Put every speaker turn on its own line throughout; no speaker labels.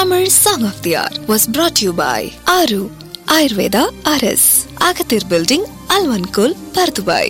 Tamil Song of the Hour was brought to you by Aru Ayurveda RS, Agathir Building, Alvankul, Pardubai.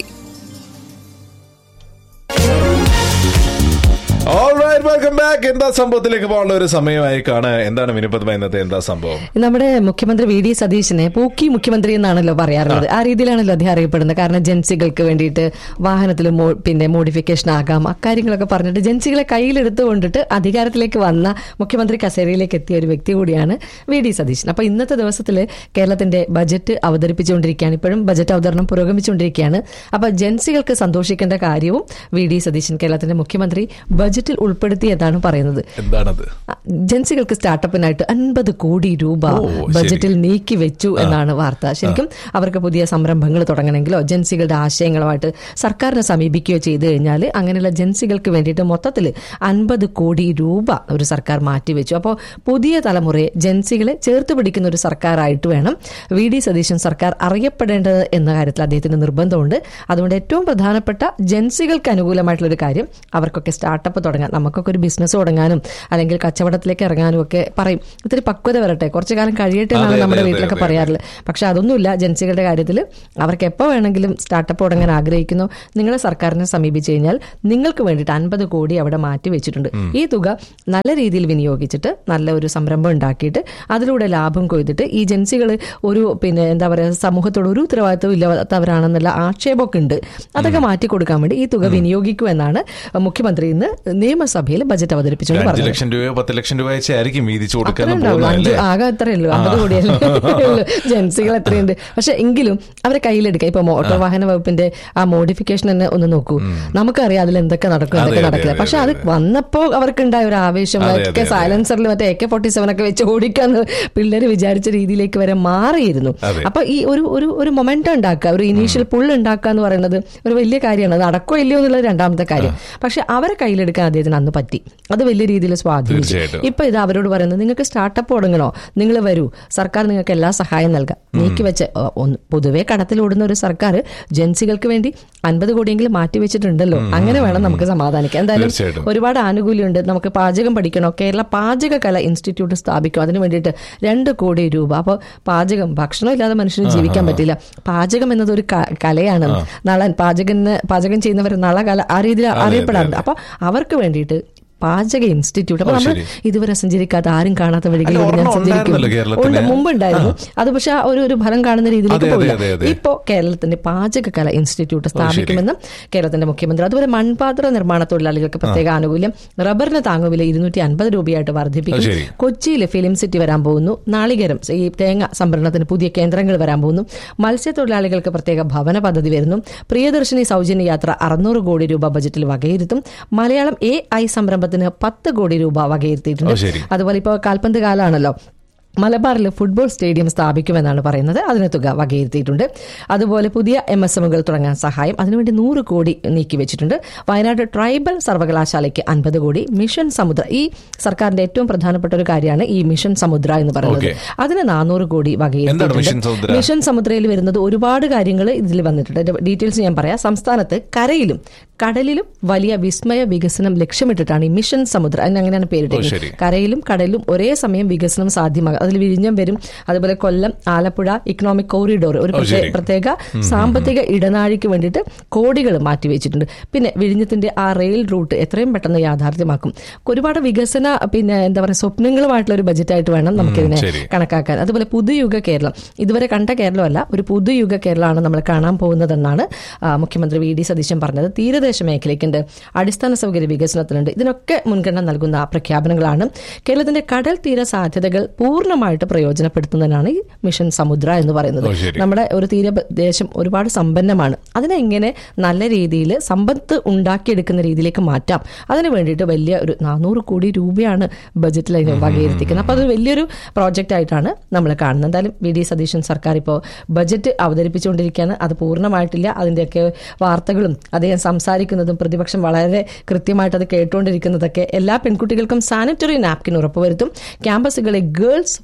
Alright welcome back എന്താ സംഭവത്തിലേക്ക് പോകാനുള്ള ഒരു സമയമായി കാണാ എന്താണ് വിനുപത്മ ഇന്നത്തെ എന്താ സംഭവം
നമ്മുടെ മുഖ്യമന്ത്രി വി ഡി സതീശനെ പൂക്കി മുഖ്യമന്ത്രി എന്നാണല്ലോ പറയാറുള്ളത് ആ രീതിയിലാണല്ലോ അദ്ദേഹം അറിയപ്പെടുന്നത് കാരണം ജൻസികൾക്ക് വേണ്ടിയിട്ട് വാഹനത്തിൽ മോ- പിന്നെ മോഡിഫിക്കേഷൻ ആകാം അക്കാര്യങ്ങളൊക്കെ പറഞ്ഞിട്ട് ജൻസികളെ കയ്യിലെടുത്തുകൊണ്ടിട്ട് അധികാരത്തിലേക്ക് വന്ന മുഖ്യമന്ത്രി കസേരയിലേക്ക് എത്തിയ ഒരു വ്യക്തി കൂടിയാണ് വി ഡി സതീശൻ അപ്പൊ ഇന്നത്തെ ദിവസത്തിൽ കേരളത്തിന്റെ ബജറ്റ് അവതരിപ്പിച്ചുകൊണ്ടിരിക്കുകയാണ് ഇപ്പോഴും ബജറ്റ് അവതരണം പുരോഗമിച്ചുകൊണ്ടിരിക്കുകയാണ് അപ്പൊ ജൻസികൾക്ക് സന്തോഷിക്കേണ്ട കാര്യവും വി ഡി സതീശൻ കേരളത്തിന്റെ മുഖ്യമന്ത്രി ബജറ്റിൽ ഉൾപ്പെടുത്തിയതാണ് പറയുന്നത്
എന്താണത്
ജൻസികൾക്ക് സ്റ്റാർട്ടപ്പിനായിട്ട് അൻപത് കോടി രൂപ
ഓ, ശരി.
ബജറ്റിൽ നീക്കി വെച്ചു എന്നാണ് വാർത്ത ശരിക്കും അവർക്ക് പുതിയ സംരംഭങ്ങൾ തുടങ്ങണമെങ്കിലോ ജൻസികളുടെ ആശയങ്ങളുമായിട്ട് സർക്കാരിനെ സമീപിക്കുകയോ ചെയ്തു കഴിഞ്ഞാൽ അങ്ങനെയുള്ള ജൻസികൾക്ക് വേണ്ടിയിട്ട് മൊത്തത്തിൽ അൻപത് കോടി രൂപ ഒരു സർക്കാർ മാറ്റിവെച്ചു അപ്പോൾ പുതിയ തലമുറയെ ജൻസികളെ ചേർത്ത് പിടിക്കുന്ന ഒരു സർക്കാരായിട്ട് വേണം വി ഡി സതീശൻ സർക്കാർ അറിയപ്പെടേണ്ടത് എന്ന കാര്യത്തിൽ അദ്ദേഹത്തിന് നിർബന്ധമുണ്ട് അതുകൊണ്ട് ഏറ്റവും പ്രധാനപ്പെട്ട ജൻസികൾക്ക് അനുകൂലമായിട്ടുള്ള ഒരു കാര്യം അവർക്കൊക്കെ സ്റ്റാർട്ടപ്പ് തുടങ്ങാൻ നമുക്കൊക്കെ ഒരു ബിസിനസ് തുടങ്ങാനും അല്ലെങ്കിൽ കച്ചവടത്തിലേക്ക് ഇറങ്ങാനും ഒക്കെ പറയും ഇത്തിരി പക്വത വരട്ടെ കുറച്ചു കാലം കഴിയട്ടെ എന്നാണ്
അതെ,
നമ്മുടെ
അതെ,
വീട്ടിലൊക്കെ
അതെ,
പറയാറുള്ളത് പക്ഷെ അതൊന്നുമില്ല ജൻസികളുടെ കാര്യത്തിൽ അവർക്ക് എപ്പോൾ വേണമെങ്കിലും സ്റ്റാർട്ടപ്പ് തുടങ്ങാൻ ആഗ്രഹിക്കുന്നു നിങ്ങളെ സർക്കാരിനെ സമീപിച്ചു കഴിഞ്ഞാൽ നിങ്ങൾക്ക് വേണ്ടിയിട്ട് അൻപത് കോടി അവിടെ മാറ്റി വെച്ചിട്ടുണ്ട് ഈ തുക നല്ല രീതിയിൽ വിനിയോഗിച്ചിട്ട് നല്ല ഒരു സംരംഭം ഉണ്ടാക്കിയിട്ട് അതിലൂടെ ലാഭം കൊയ്തിട്ട് ഈ ജൻസികൾ ഒരു പിന്നെ എന്താ പറയുക സമൂഹത്തോട് ഒരു ഉത്തരവാദിത്വം ഇല്ലാത്തവരാണെന്നുള്ള ആക്ഷേപമൊക്കെ ഉണ്ട് അതൊക്കെ മാറ്റി കൊടുക്കാൻ വേണ്ടി ഈ തുക വിനിയോഗിക്കൂ എന്നാണ് മുഖ്യമന്ത്രി ഇന്ന് നിയമസഭയിൽ ബജറ്റ് അവതരിപ്പിച്ചുകൊണ്ട്
അഞ്ച്
പറഞ്ഞത്
ലക്ഷം രൂപയോ പത്ത് ലക്ഷം രൂപ വെച്ചായിരിക്കും വീതിച്ചു
അത്രേ
കൊടുക്കാൻ
ഉണ്ടാവുള്ളൂ. അഞ്ച്
പോകുന്നതല്ലേ
ആകെ അത്രയേ ഉള്ളൂ അമ്പത് കോടിയല്ലേ ഉള്ളൂ. ജൻസികൾ എത്രയുണ്ട് പക്ഷെ എങ്കിലും അവരെ കയ്യിലെടുക്കുക ഇപ്പൊ മോട്ടോർ വാഹന വകുപ്പിന്റെ ആ മോഡിഫിക്കേഷൻ തന്നെ ഒന്ന് നോക്കൂ നമുക്കറിയാം അതിൽ എന്തൊക്കെ നടക്കും
അതെ,
എന്തൊക്കെ
അതെ,
നടക്കില്ല
അതെ,
പക്ഷെ
അതെ,
അത് വന്നപ്പോ അവർക്ക് ഉണ്ടായ ഒരു ആവേശം
അതെ,
ഒക്കെ
അതെ, അതെ.
സൈലൻസറിൽ മറ്റേ എ കെ ഫോർട്ടി സെവൻ ഒക്കെ വെച്ച് ഓടിക്കാന്ന് പിള്ളേര് വിചാരിച്ച രീതിയിലേക്ക് വരെ മാറിയിരുന്നു
അതെ.
അപ്പൊ ഈ ഒരു ഒരു ഒരു മൊമെന്റം ഉണ്ടാക്കുക ഒരു ഇനീഷ്യൽ പുൾ ഉണ്ടാക്കുക എന്ന് പറയുന്നത് ഒരു വലിയ കാര്യമാണ് നടക്കോ ഇല്ലയോ എന്നുള്ളത് രണ്ടാമത്തെ കാര്യം പക്ഷെ അവരെ കയ്യിലെടുക്കാൻ അദ്ദേഹത്തിന് അന്ന് പറ്റി അത് വലിയ രീതിയിൽ സ്വാധീനിച്ചു
തീർച്ചയായിട്ടും.
ഇപ്പൊ ഇത് അവരോട് പറയുന്നത് നിങ്ങൾക്ക് സ്റ്റാർട്ടപ്പ് തുടങ്ങണോ നിങ്ങൾ വരൂ സർക്കാർ നിങ്ങൾക്ക് എല്ലാ സഹായം നൽകാം നീക്കി വെച്ച് ഏ, ഒന്ന് പൊതുവെ കടത്തിലോടുന്ന ഒരു സർക്കാർ ജൻസികൾക്ക് വേണ്ടി അൻപത് കോടിയെങ്കിലും മാറ്റി വെച്ചിട്ടുണ്ടല്ലോ അങ്ങനെ വേണം നമുക്ക് സമാധാനിക്കാം എന്തായാലും
തീർച്ചയായിട്ടും.
ഒരുപാട് ആനുകൂല്യമുണ്ട് നമുക്ക് പാചകം പഠിക്കണോ കേരള പാചകകല ഇൻസ്റ്റിറ്റ്യൂട്ട് സ്ഥാപിക്കും അതിന് വേണ്ടിയിട്ട് രണ്ട് കോടി രൂപ അപ്പോൾ പാചകം ഭക്ഷണം ഇല്ലാതെ മനുഷ്യന് ജീവിക്കാൻ പറ്റില്ല പാചകം എന്നത് ഒരു ക- കലയാണ് നളൻ പാചകന് പാചകം ചെയ്യുന്നവർ നളകല ആ രീതിയിൽ അറിയപ്പെടാറുണ്ട് അപ്പൊ അവർക്ക് വേണ്ടിയിട്ട് പാചക ഇൻസ്റ്റിറ്റ്യൂട്ട് അപ്പൊ
ഓ,
നമ്മൾ
ശരി.
ഇതുവരെ സഞ്ചരിക്കാത്ത ആരും കാണാത്ത വഴികളിലൂടെ ഞാൻ
ഒരെണ്ണം
സഞ്ചരിക്കും
ഉണ്ടായിരുന്നല്ലോ കേരളത്തിന്.
ഉണ്ട്, മുമ്പ് ഉണ്ടായിരുന്നു അത് പക്ഷെ ആ ഒരു ഒരു ഫലം കാണുന്ന രീതിയിലേക്ക്
അതെ, അതെ,
പോയില്ല
അതെ, അതെ.
ഇപ്പോ കേരളത്തിന്റെ പാചകകല ഇൻസ്റ്റിറ്റ്യൂട്ട് സ്ഥാപിക്കുമെന്നും കേരളത്തിന്റെ മുഖ്യമന്ത്രി അതുപോലെ മൺപാത്ര നിർമ്മാണ തൊഴിലാളികൾക്ക് പ്രത്യേക ആനുകൂല്യം റബ്ബറിന് താങ്ങുവില ഇരുന്നൂറ്റി അൻപത് രൂപയായിട്ട് വർദ്ധിപ്പിക്കും
അത് ശരി.
കൊച്ചിയിൽ ഫിലിം സിറ്റി വരാൻ പോകുന്നു നാളികേരം ഈ തേങ്ങ സംഭരണത്തിന് പുതിയ കേന്ദ്രങ്ങൾ വരാൻ പോകുന്നു മത്സ്യത്തൊഴിലാളികൾക്ക് പ്രത്യേക ഭവന പദ്ധതി വരുന്നു പ്രിയദർശിനി സൗജന്യ യാത്ര അറുന്നൂറ് കോടി രൂപ ബജറ്റിൽ വകയിരുത്തും മലയാളം എ ഐ സംരംഭത്തിന് പത്ത് കോടി രൂപ
ഓ,
വകയിരുത്തിയിട്ടുണ്ട്
ശരി.
അതുപോലെ ഇപ്പോൾ കാൽപന്ത് കാലാണല്ലോ മലബാറിൽ ഫുട്ബോൾ സ്റ്റേഡിയം സ്ഥാപിക്കുമെന്നാണ് പറയുന്നത് അതിന് തുക വകയിരുത്തിയിട്ടുണ്ട് അതുപോലെ പുതിയ എം എസ് എമ്മുകൾ തുടങ്ങാൻ സഹായം അതിനുവേണ്ടി നൂറ് കോടി നീക്കി വെച്ചിട്ടുണ്ട് വയനാട് ട്രൈബൽ സർവകലാശാലയ്ക്ക് അൻപത് കോടി മിഷൻ സമുദ്ര ഈ സർക്കാരിന്റെ ഏറ്റവും പ്രധാനപ്പെട്ട ഒരു കാര്യമാണ് ഈ മിഷൻ സമുദ്ര എന്ന് പറയുന്നത്
Okay.
അതിന് നാനൂറ് കോടി
എന്താണ് മിഷൻ സമുദ്ര?
വകയിരുത്തിയിട്ടുണ്ട് മിഷൻ സമുദ്രയിൽ വരുന്നത് ഒരുപാട് കാര്യങ്ങൾ ഇതിൽ വന്നിട്ടുണ്ട് അതിന്റെ ഡീറ്റെയിൽസ് ഞാൻ പറയാം സംസ്ഥാനത്ത് കരയിലും കടലിലും വലിയ വിസ്മയ വികസനം ലക്ഷ്യമിട്ടിട്ടാണ് ഈ മിഷൻ സമുദ്ര അതിന് അങ്ങനെയാണ്
ഓ, ശരി.
പേരിട്ടത് കരയിലും കടലിലും ഒരേ സമയം വികസനം സാധ്യമാകും അതിൽ വിഴിഞ്ഞം വരും അതുപോലെ കൊല്ലം ആലപ്പുഴ ഇക്കണോമിക് കോറിഡോർ ഒരു
ഓ,
പ്രത്യേ-
ശരി.
പ്രത്യേക സാമ്പത്തിക ഇടനാഴിക്ക് വേണ്ടിയിട്ട് കോടികൾ മാറ്റിവെച്ചിട്ടുണ്ട് പിന്നെ വിഴിഞ്ഞത്തിന്റെ ആ റെയിൽ റൂട്ട് എത്രയും പെട്ടെന്ന് യാഥാർത്ഥ്യമാക്കും ഒരുപാട് വികസന പിന്നെ എന്താ പറയുക സ്വപ്നങ്ങളുമായിട്ടുള്ള ഒരു ബജറ്റായിട്ട് വേണം നമുക്കിതിനെ
ശരി.
കണക്കാക്കാൻ അതുപോലെ പുതുയുഗ കേരളം ഇതുവരെ കണ്ട കേരളമല്ല ഒരു പുതുയുഗ കേരളമാണ് നമ്മൾ കാണാൻ പോകുന്നതെന്നാണ് ആ, മുഖ്യമന്ത്രി വി ഡി സതീശൻ പറഞ്ഞത് തീരദേശ മേഖലയ്ക്കുണ്ട് അടിസ്ഥാന സൗകര്യ വികസനത്തിനുണ്ട് ഇതിനൊക്കെ മുൻഗണന നൽകുന്ന പ്രഖ്യാപനങ്ങളാണ് കേരളത്തിന്റെ കടൽ തീര സാധ്യതകൾ പൂർണ്ണമായിട്ട് പ്രയോജനപ്പെടുത്തുന്നതിനാണ് ഈ മിഷൻ സമുദ്ര എന്ന് പറയുന്നത്
ഓ, ശരി.
നമ്മുടെ ഒരു തീരദേശം ഒരുപാട് സമ്പന്നമാണ് അതിനെ എങ്ങനെ നല്ല രീതിയിൽ സമ്പത്ത് ഉണ്ടാക്കിയെടുക്കുന്ന രീതിയിലേക്ക് മാറ്റാം അതിന് വേണ്ടിയിട്ട് വലിയ ഒരു നാനൂറ് കോടി രൂപയാണ് ബജറ്റിൽ അതിന് വകയിരുത്തിക്കുന്നത് അപ്പോൾ അത് വലിയൊരു പ്രോജക്റ്റ് ആയിട്ടാണ് നമ്മൾ കാണുന്നത് എന്തായാലും വി ഡി സതീശൻ സർക്കാർ ഇപ്പോൾ ബജറ്റ് അവതരിപ്പിച്ചുകൊണ്ടിരിക്കുകയാണ് അത് പൂർണ്ണമായിട്ടില്ല അതിൻ്റെയൊക്കെ വാർത്തകളും അദ്ദേഹം സംസാരിക്കുന്നതും പ്രതിപക്ഷം വളരെ കൃത്യമായിട്ട് അത് കേട്ടുകൊണ്ടിരിക്കുന്നതൊക്കെ എല്ലാ പെൺകുട്ടികൾക്കും സാനിറ്ററി നാപ്കിൻ ഉറപ്പുവരുത്തും ക്യാമ്പസുകളെ ഗേൾസ്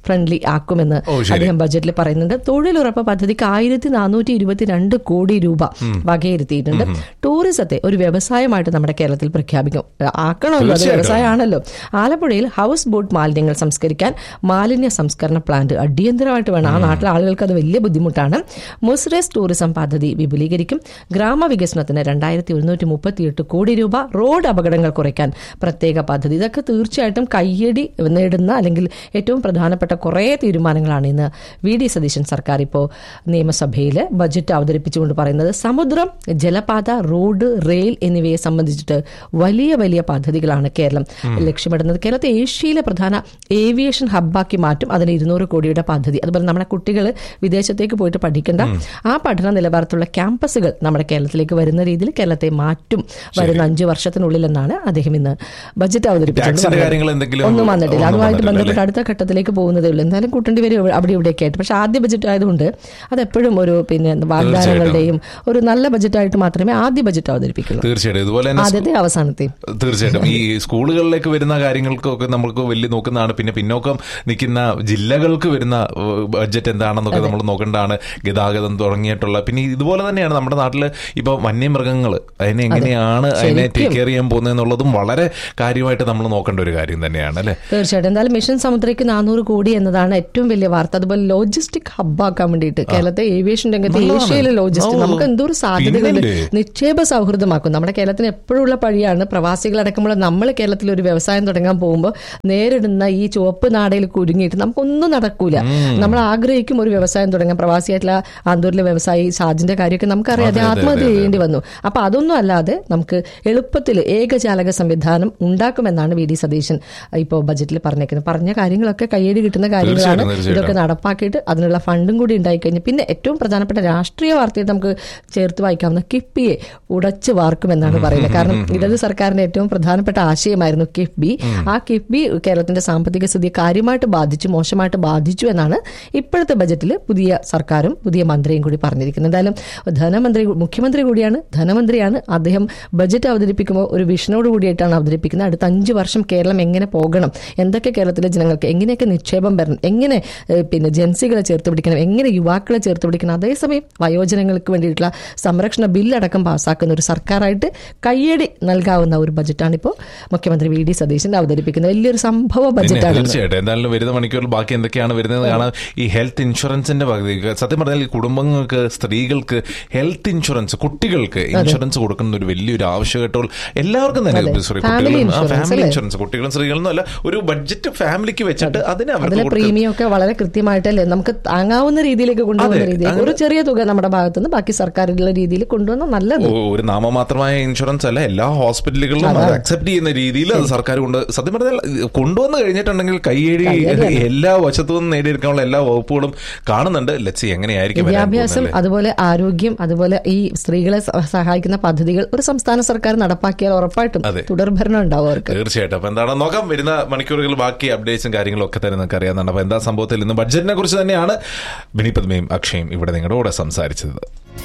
ഫ്രണ്ട്ലി ആക്കുമെന്ന്
ഓ, ശരി.
അദ്ദേഹം ബജറ്റിൽ പറയുന്നുണ്ട് തൊഴിലുറപ്പ് പദ്ധതിക്ക് ആയിരത്തി നാനൂറ്റി ഇരുപത്തിരണ്ട് കോടി രൂപ വകയിരുത്തിയിട്ടുണ്ട് ടൂറിസത്തെ ഒരു വ്യവസായമായിട്ട് നമ്മുടെ കേരളത്തിൽ പ്രഖ്യാപിക്കും ആക്കണമല്ലോ അത്
തീർച്ചയായിട്ടും.
വ്യവസായമാണല്ലോ ആലപ്പുഴയിൽ ഹൗസ് ബോട്ട് മാലിന്യങ്ങൾ സംസ്കരിക്കാൻ മാലിന്യ സംസ്കരണ പ്ലാന്റ് അടിയന്തരമായിട്ട് വേണം ആ നാട്ടിലെ ആളുകൾക്ക് അത് വലിയ ബുദ്ധിമുട്ടാണ് മുസ്രേസ് ടൂറിസം പദ്ധതി വിപുലീകരിക്കും ഗ്രാമവികസനത്തിന് രണ്ടായിരത്തി ഒരുന്നൂറ്റി മുപ്പത്തിയെട്ട് കോടി രൂപ റോഡ് അപകടങ്ങൾ കുറയ്ക്കാൻ പ്രത്യേക പദ്ധതി ഇതൊക്കെ തീർച്ചയായിട്ടും കയ്യടി നേടുന്ന അല്ലെങ്കിൽ ഏറ്റവും പ്രധാനപ്പെട്ട കുറേ തീരുമാനങ്ങളാണ് ഇന്ന് വി ഡി സതീശൻ സർക്കാർ ഇപ്പോൾ നിയമസഭയിൽ ബജറ്റ് അവതരിപ്പിച്ചുകൊണ്ട് പറയുന്നത് സമുദ്രം ജലപാത റോഡ് റെയിൽ എന്നിവയെ സംബന്ധിച്ചിട്ട് വലിയ വലിയ പദ്ധതികളാണ് കേരളം ലക്ഷ്യമിടുന്നത് കേരളത്തെ ഏഷ്യയിലെ പ്രധാന ഏവിയേഷൻ ഹബ്ബാക്കി മാറ്റും അതിന് ഇരുന്നൂറ് കോടിയുടെ പദ്ധതി അതുപോലെ നമ്മുടെ കുട്ടികൾ വിദേശത്തേക്ക് പോയിട്ട് പഠിക്കേണ്ട ആ പഠന നിലവാരത്തിലുള്ള ക്യാമ്പസുകൾ നമ്മുടെ കേരളത്തിലേക്ക് വരുന്ന രീതിയിൽ കേരളത്തെ മാറ്റും വരുന്ന അഞ്ചു വർഷത്തിനുള്ളിൽ എന്നാണ് അദ്ദേഹം ഇന്ന് ബജറ്റ് അവതരിപ്പിച്ചത്
ടാക്സിന്റെ കാര്യങ്ങൾ എന്തെങ്കിലും
ഒന്നും വന്നിട്ടില്ല
ഒന്നും
അതുമായിട്ട്
വന്നിട്ടില്ല,
ബന്ധപ്പെട്ട് അടുത്ത ഘട്ടത്തിലേക്ക് പോകുന്നതേ ഉള്ളൂ എന്തായാലും കൂട്ടേണ്ടി വരും അവിടെ ഇവിടെയൊക്കെ ആയിട്ട് പക്ഷെ ആദ്യ ബജറ്റ് ആയതുകൊണ്ട് അതെപ്പോഴും ഒരു പിന്നെ വാഗ്ദാനങ്ങളുടെയും ഒരു നല്ല ബജറ്റായിട്ട് മാത്രമേ ആദ്യ ബജറ്റ് അവതരിപ്പിക്കുള്ളൂ
തീർച്ചയായിട്ടും ഇതുപോലെ തന്നെ
ആദ്യത്തെ അവസാനത്തെയും
തീർച്ചയായിട്ടും ഈ സ്കൂളുകളിലേക്ക് വരുന്ന കാര്യങ്ങൾക്കൊക്കെ നമുക്ക് വലിയ നോക്കുന്നതാണ് പിന്നെ പിന്നോക്കം നിൽക്കുന്ന ജില്ലകൾക്ക് വരുന്ന ഏഹ്, ബഡ്ജറ്റ് എന്താണെന്നൊക്കെ നമ്മൾ നോക്കേണ്ടതാണ് ഗതാഗതം തുടങ്ങിയിട്ടുള്ള പിന്നെ ഇതുപോലെ തന്നെയാണ് നമ്മുടെ നാട്ടിൽ ഇപ്പൊ വന്യമൃഗങ്ങൾ അതിനെ എങ്ങനെയാണ് അതിനെ
ശരിക്കും.
ടേക്ക് കെയർ ചെയ്യാൻ പോകുന്നതെന്നുള്ളതും വളരെ കാര്യമായിട്ട് നമ്മൾ നോക്കേണ്ട ഒരു കാര്യം തന്നെയാണ് അല്ലെ
തീർച്ചയായിട്ടും എന്തായാലും മിഷൻ സമുദ്രയ്ക്ക് നാനൂറ് കോടി എന്നതാണ് ഏറ്റവും വലിയ വാർത്ത അതുപോലെ ലോജിസ്റ്റിക് ഹബ്ബാക്കാൻ വേണ്ടിയിട്ട് കേരളത്തെ ഏവിയേഷൻ രംഗത്ത്
നല്ലതാണ്.
ഏഷ്യയിലെ ലോജിസ്റ്റിക്
ഓ,
നമുക്ക് എന്തോരം സാധ്യതകളുണ്ട്
പിന്നില്ലേ?
നിക്ഷേപ സൗഹൃദമാക്കും നമ്മുടെ കേരളത്തിന് എപ്പോഴുള്ള പഴിയാണ് പ്രവാസികളടക്കമുള്ള നമ്മൾ കേരളത്തിൽ ഒരു വ്യവസായം തുടങ്ങാൻ പോകുമ്പോൾ നേരിടുന്ന ഈ ചുവപ്പ് നാടയിൽ കുരുങ്ങിയിട്ട് നമുക്കൊന്നും നടക്കൂല നമ്മൾ ആഗ്രഹിക്കും ഒരു വ്യവസായം തുടങ്ങാൻ പ്രവാസിയായിട്ടുള്ള ആന്തൂരിലെ വ്യവസായി ഷാജിന്റെ കാര്യമൊക്കെ നമുക്കറിയാം
അതെ,
അത്
അതെ,
ആത്മഹത്യ
അതെ,
ചെയ്യേണ്ടി വന്നു അപ്പൊ അതൊന്നും അല്ലാതെ നമുക്ക് എളുപ്പത്തിൽ ഏകജാലക സംവിധാനം ഉണ്ടാക്കുമെന്നാണ് വി ഡി സതീശൻ ഇപ്പോൾ ബജറ്റിൽ പറഞ്ഞേക്കുന്നത് പറഞ്ഞ കാര്യങ്ങളൊക്കെ കയ്യേടി കിട്ടുന്ന കാര്യങ്ങളാണ്
തീർച്ചയായിട്ടും, തീർച്ചയായിട്ടും.
ഇതൊക്കെ നടപ്പാക്കിയിട്ട് അതിനുള്ള ഫണ്ടും കൂടി ഉണ്ടായിക്കഴിഞ്ഞ് പിന്നെ ഏറ്റവും പ്രധാനപ്പെട്ട രാഷ്ട്രീയ വാർത്തയായിട്ട് നമുക്ക് ചേർത്ത് വായിക്കാവുന്ന കിഫ്ബിയെ ഉടച്ചു വാർക്കുമെന്നാണ് പറയുന്നത് കാരണം ഇടത് സർക്കാരിന്റെ ഏറ്റവും പ്രധാനപ്പെട്ട ആശയമായിരുന്നു കിഫ്ബി ആ കിഫ്ബി കേരളത്തിന്റെ സാമ്പത്തിക സ്ഥിതിയെ കാര്യമായിട്ട് ബാധിച്ചു മോശമായിട്ട് ബാധിച്ചു എന്നാണ് ഇപ്പോഴത്തെ ബജറ്റിൽ പുതിയ സർക്കാരും പുതിയ മന്ത്രിയും കൂടി പറഞ്ഞിരിക്കുന്നത് എന്തായാലും ധനമന്ത്രി മുഖ്യമന്ത്രി കൂടിയാണ് ധനമന്ത്രിയാണ് അദ്ദേഹം ബജറ്റ് അവതരിപ്പിക്കുമ്പോൾ ഒരു വിഷനോട് കൂടിയിട്ടാണ് അവതരിപ്പിക്കുന്നത് അടുത്ത അഞ്ച് വർഷം കേരളം എങ്ങനെ പോകണം എന്തൊക്കെ കേരളത്തിലെ ജനങ്ങൾക്ക് എങ്ങനെയൊക്കെ നിക്ഷേപം വരണം എങ്ങനെ ഏഹ്, പിന്നെ ജൻസികളെ ചേർത്ത് പിടിക്കണം എങ്ങനെ യുവാക്കളെ ചേർത്ത് പിടിക്കണം അതേസമയം വയോജനങ്ങൾക്ക് വേണ്ടിയിട്ടുള്ള സംരക്ഷണ ബില്ലടക്കം പാസ്സാക്കുന്ന ഒരു സർക്കാരായിട്ട് കയ്യടി നൽകാവുന്ന ഒരു ബജറ്റാണ് ഇപ്പോൾ മുഖ്യമന്ത്രി വി ഡി സതീശൻ അവതരിപ്പിക്കുന്നത് വലിയൊരു സംഭവ
പിന്നെ
ബജറ്റാണ്
തീർച്ചയായിട്ടും എന്തായാലും വരുന്ന മണിക്കൂറിൽ ബാക്കി എന്തൊക്കെയാണ് വരുന്നത് കാണാൻ ഈ ഹെൽത്ത് ഇൻഷുറൻസിന്റെ പകുതി സത്യം പറഞ്ഞാൽ ഈ കുടുംബങ്ങൾക്ക് സ്ത്രീകൾക്ക് ഹെൽത്ത് ഇൻഷുറൻസ് കുട്ടികൾക്ക് ഇൻഷുറൻസ് കൊടുക്കുന്ന ഒരു വലിയൊരു ആവശ്യമായിട്ടുള്ള എല്ലാവർക്കും തന്നെ സോറി
Family
കുട്ടികളും
insurance
ഫാമിലി
അല്ലേ?
ഇൻഷുറൻസ് കുട്ടികളും സ്ത്രീകളും അല്ല ഒരു ബഡ്ജറ്റ് ഫാമിലിക്ക് വെച്ചിട്ട് അതിന് അവർക്ക്
അതിലെ
കൊടുക്കുന്ന-
പ്രീമിയം ഒക്കെ വളരെ കൃത്യമായിട്ടല്ലേ നമുക്ക് താങ്ങാവുന്ന രീതിയിലേക്ക് കൊണ്ടുപോകുന്ന
അതെ,
രീതിയിൽ ഒരു ചെറിയ തുക നമ്മുടെ ഭാഗത്തുനിന്ന് ബാക്കി സർക്കാരിന്റെ രീതിയിൽ കൊണ്ടുവന്ന നല്ലത്
ഒ- ഒരു നാമമാത്രമായ ഇൻഷുറൻസ് അല്ല എല്ലാ ഹോസ്പിറ്റലുകളിലും അത് അക്സെപ്റ്റ് ചെയ്യുന്ന രീതിയിൽ അത് സർക്കാർ കൊണ്ട് സത്യം പറഞ്ഞാൽ ഇത് കൊണ്ടുവന്ന് കഴിഞ്ഞിട്ടുണ്ടെങ്കിൽ കൈയടി എല്ലാ വശത്തു നിന്നും നേടിയെടുക്കാനുള്ള എല്ലാ വകുപ്പുകളും കാണുന്നുണ്ട് ലച്ചി എങ്ങനെയായിരിക്കും വരാൻ
വിദ്യാഭ്യാസം
പോകുന്നത്
അതുപോലെ ആരോഗ്യം അതുപോലെ ഈ സ്ത്രീകളെ സ- സഹായിക്കുന്ന പദ്ധതികൾ ഒരു സംസ്ഥാന സർക്കാർ നടപ്പാക്കിയാൽ ഉറപ്പായിട്ടും
അതെ.
തുടർഭരണം ഉണ്ടാവും അവർക്ക്
തീർച്ചയായിട്ടും അപ്പൊ എന്താണ് നോക്കാം വരുന്ന മണിക്കൂറുകൾ ബാക്കി അപ്ഡേറ്റ്സും കാര്യങ്ങളും ഒക്കെ തന്നെ നിങ്ങൾക്ക് അറിയാവുന്നതാണ് അപ്പൊ എന്താ സംഭവത്തിൽ ഇന്ന് ബഡ്ജറ്റിനെ കുറിച്ച് തന്നെയാണ് ബിനിപദ്മയും അക്ഷയും ഇവിടെ നിങ്ങളുടെ കൂടെ സംസാരിച്ചത്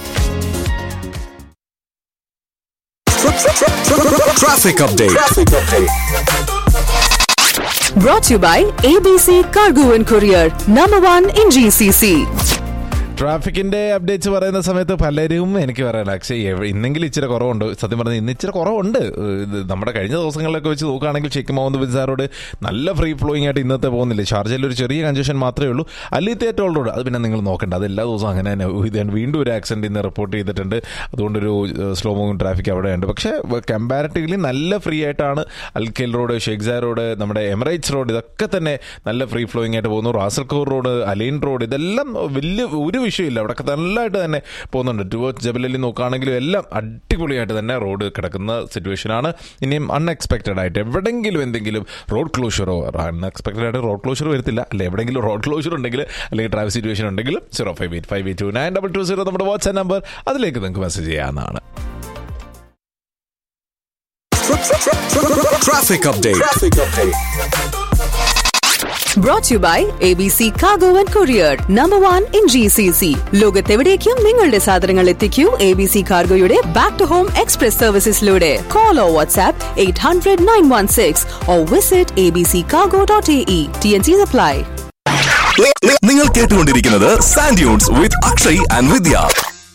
Traffic update.
Brought to you by ABC Cargo and Courier, number one in GCC.
ട്രാഫിക്കിന്റെ അപ്ഡേറ്റ്സ് പറയുന്ന സമയത്ത് പലരും എനിക്ക് പറയാൻ അക്ഷയ് എവ- ഇന്നെങ്കിലും ഇച്ചിരി കുറവുണ്ട് സത്യം പറഞ്ഞാൽ ഇന്ന് ഇച്ചിരി കുറവുണ്ട് ഏഹ് ഇത് നമ്മുടെ കഴിഞ്ഞ ദിവസങ്ങളിലൊക്കെ വെച്ച് നോക്കുകയാണെങ്കിൽ Sheikh Mohammed bin Zayed road നല്ല ഫ്രീ ഫ്ലോയിങ് ആയിട്ട് ഇന്നത്തെ പോകുന്നില്ല ഷാർജയിൽ ഒരു ചെറിയ കൺജഷൻ മാത്രമേ ഉള്ളൂ അല്ലീത്തെ ടോൾ റോഡ് അത് പിന്നെ നിങ്ങൾ നോക്കണ്ട അത് എല്ലാ ദിവസവും അങ്ങനെ തന്നെ ഇത് വീണ്ടും ഒരു ആക്സിഡന്റ് ഇന്ന് റിപ്പോർട്ട് ചെയ്തിട്ടുണ്ട് അതുകൊണ്ടൊരു സ്ലോ മൂവിങ് ട്രാഫിക് അവിടെ ഉണ്ട് പക്ഷേ കമ്പാരിറ്റീവ്ലി നല്ല ഫ്രീ ആയിട്ടാണ് അൽക്കേൽ റോഡ് ഷെയ്ഖ്സാർ റോഡ് നമ്മുടെ എമിറേറ്റ്സ് റോഡ് ഇതൊക്കെ തന്നെ നല്ല ഫ്രീ ഫ്ലോയിങ് ആയിട്ട് പോകുന്നു റാസൽഖോർ റോഡ് അലൈൻ റോഡ് ഇതെല്ലാം വലിയ ഒരു വിഷയമില്ല അവിടെ നല്ലതായിട്ട് തന്നെ പോകുന്നുണ്ട് ടുവേർഡ്സ് ജബലലി നോക്കുകയാണെങ്കിലും എല്ലാം അടിപൊളിയായിട്ട് തന്നെ റോഡ് കിടക്കുന്ന സിറ്റുവേഷനാണ് ഇനിയും അൺഎക്സ്പെക്റ്റഡ് ആയിട്ട് എവിടെങ്കിലും എന്തെങ്കിലും റോഡ് ക്ലോഷറോ അൺഎക്സ്പെക്റ്റഡ് ആയിട്ട് റോഡ് ക്ലോഷർ വരത്തില്ല അല്ലെ എവിടെയെങ്കിലും റോഡ് ക്ലോഷർ ഉണ്ടെങ്കിൽ അല്ലെങ്കിൽ ട്രാഫിക് സിറ്റുവേഷൻ ഉണ്ടെങ്കിൽ zero five eight five eight two nine double two zero നമ്മുടെ വാട്സ്ആപ്പ് നമ്പർ അതിലേക്ക് നിങ്ങൾക്ക് മെസ്സേജ് ചെയ്യാവുന്നതാണ്
Traffic update.
Brought to you by ABC Cargo and Courier, number one in GCC. ലോകത്തെവിടേക്കും നിങ്ങളുടെ സാധനങ്ങൾ എത്തിക്കൂ എ ബി സി കാർഗോയുടെ ബാക്ക് ടു ഹോം എക്സ്പ്രസ് സർവീസസിലൂടെ call or WhatsApp eight hundred nine one six or visit A B C cargo dot A E T N C supply
നിങ്ങൾ കേട്ടുകൊണ്ടിരിക്കുന്നത് sand dunes with Akshay and Vidya